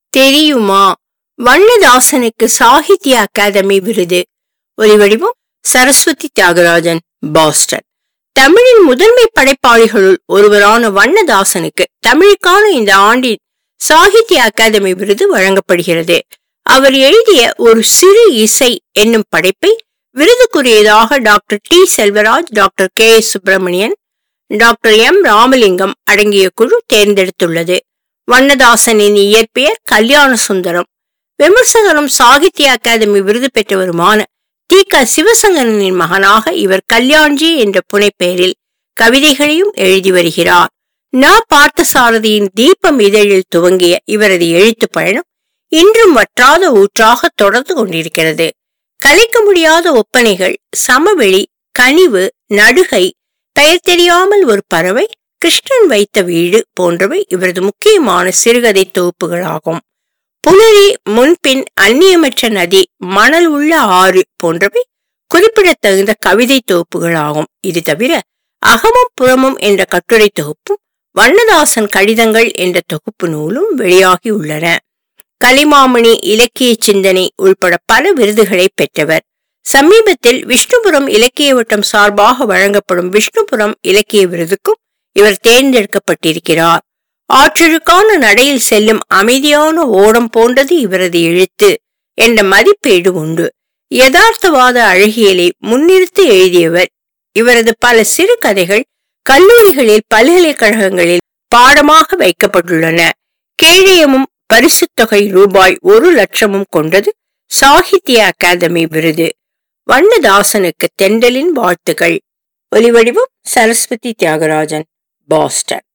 தெரியுமா வண்ணதாசனுக்கு சாகித்ய அகாதமி விருது ஒலிவடிவம் சரஸ்வதி தியாகராஜன் பாஸ்டன் தமிழின் முதன்மை படைப்பாளிகளுள் ஒருவரான வண்ணதாசனுக்கு தமிழுக்கான இந்த ஆண்டின் சாகித்ய அகாதமி விருது வழங்கப்படுகிறது அவர் எழுதிய ஒரு சிறு இசை என்னும் படைப்பை விருதுக்குரியதாக doctor T Selvaraj doctor K S Subramanian doctor M Ramalingam அடங்கிய குழு தேர்ந்தெடுத்துள்ளது வண்ணதாசனின் இயற்பெயர் கல்யாண சுந்தரம் விமர்சகரும் சாகித்ய அகாதமி விருது பெற்றவருமான டி க சிவசங்கரனின் மகனாக இவர் கல்யாண்ஜி என்ற புனைப்பெயரில் கவிதைகளையும் எழுதி வருகிறார் ந பார்த்தசாரதியின் தீபம் இதழில் துவங்கிய இவரது எழுத்து பயணம் இன்றும் வற்றாத ஊற்றாக தொடர்ந்து கொண்டிருக்கிறது கலைக்க முடியாத ஒப்பனைகள் சமவெளி கனிவு நடுகை பெயர் தெரியாமல் ஒரு பறவை கிருஷ்ணன் வைத்த வீடு போன்றவை இவரது முக்கியமான சிறுகதை தொகுப்புகளாகும் புலரி முன்பின் அந்நியமற்ற நதி மணல் உள்ள ஆறு போன்றவை குறிப்பிடத்தகுந்த கவிதை தொகுப்புகளாகும் இது தவிர அகமும் புறமும் என்ற கட்டுரை தொகுப்பும் வண்ணதாசன் கடிதங்கள் என்ற தொகுப்பு நூலும் வெளியாகி உள்ளன கலிமாமணி இலக்கிய சிந்தனை உள்பட பல விருதுகளை பெற்றவர் சமீபத்தில் விஷ்ணுபுரம் இலக்கிய வட்டம் சார்பாக வழங்கப்படும் விஷ்ணுபுரம் இலக்கிய விருதுக்கும் இவர் தேர்ந்தெடுக்கப்பட்டிருக்கிறார் ஆற்றலுக்கான நடையில் செல்லும் அமைதியான ஓடம் போன்றது இவரது எழுத்து என்ற மதிப்பீடு உண்டு யதார்த்தவாத அழகியலை முன்னிறுத்தி எழுதியவர் இவரது பல சிறு கதைகள் கல்லூரிகளில் பல்கலைக்கழகங்களில் பாடமாக வைக்கப்பட்டுள்ளன கேழியமும் பரிசுத் தொகை ரூபாய் ஒரு லட்சமும் கொண்டது சாகித்ய அகாதமி விருது வண்ணதாசனுக்கு தெண்டலின் வாழ்த்துகள் ஒலிவடிவம் சரஸ்வதி தியாகராஜன் பாஸ்டன்